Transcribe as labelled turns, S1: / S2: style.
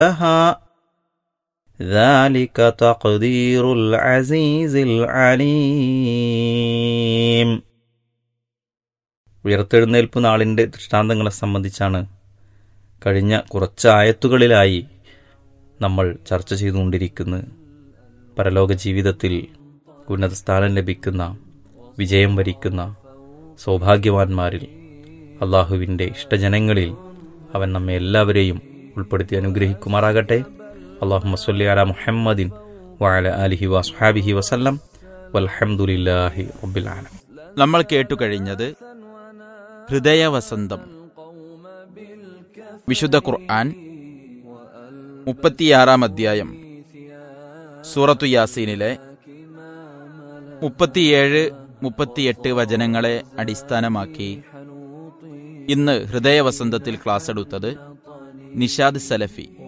S1: لها ذلك تقدير العزيز العليم ഉയർത്തെഴുന്നേൽപ്പ് നാളിൻ്റെ ദൃഷ്ടാന്തങ്ങളെ സംബന്ധിച്ചാണ് കഴിഞ്ഞ കുറച്ച് ആയത്തുകളിലായി നമ്മൾ ചർച്ച ചെയ്തുകൊണ്ടിരിക്കുന്നത് പരലോക ജീവിതത്തിൽ ഉന്നത സ്ഥാനം ലഭിക്കുന്ന വിജയം വരിക്കുന്ന സൗഭാഗ്യവാന്മാരിൽ അള്ളാഹുവിൻ്റെ ഇഷ്ടജനങ്ങളിൽ അവൻ നമ്മെ എല്ലാവരെയും ഉൾപ്പെടുത്തി അനുഗ്രഹിക്കുമാറാകട്ടെ അള്ളാഹു മസ്ലി അല മുഹമ്മദിൻ വഅല അലിഹി വസ്ഹാബിഹി വസല്ലം വൽഹംദുലില്ലാഹി റബ്ബിൽ ആലം
S2: നമ്മൾ കേട്ടു കഴിഞ്ഞത് ഹൃദയവസന്തം വിശുദ്ധ ഖുർആൻ മുപ്പത്തിയാറാം അധ്യായം സൂറത്തു യാസീനിലെ മുപ്പത്തിയേഴ് മുപ്പത്തിയെട്ട് വചനങ്ങളെ അടിസ്ഥാനമാക്കി ഇന്ന് ഹൃദയവസന്തത്തിൽ ക്ലാസ് എടുത്തത് നിഷാദ് സലഫി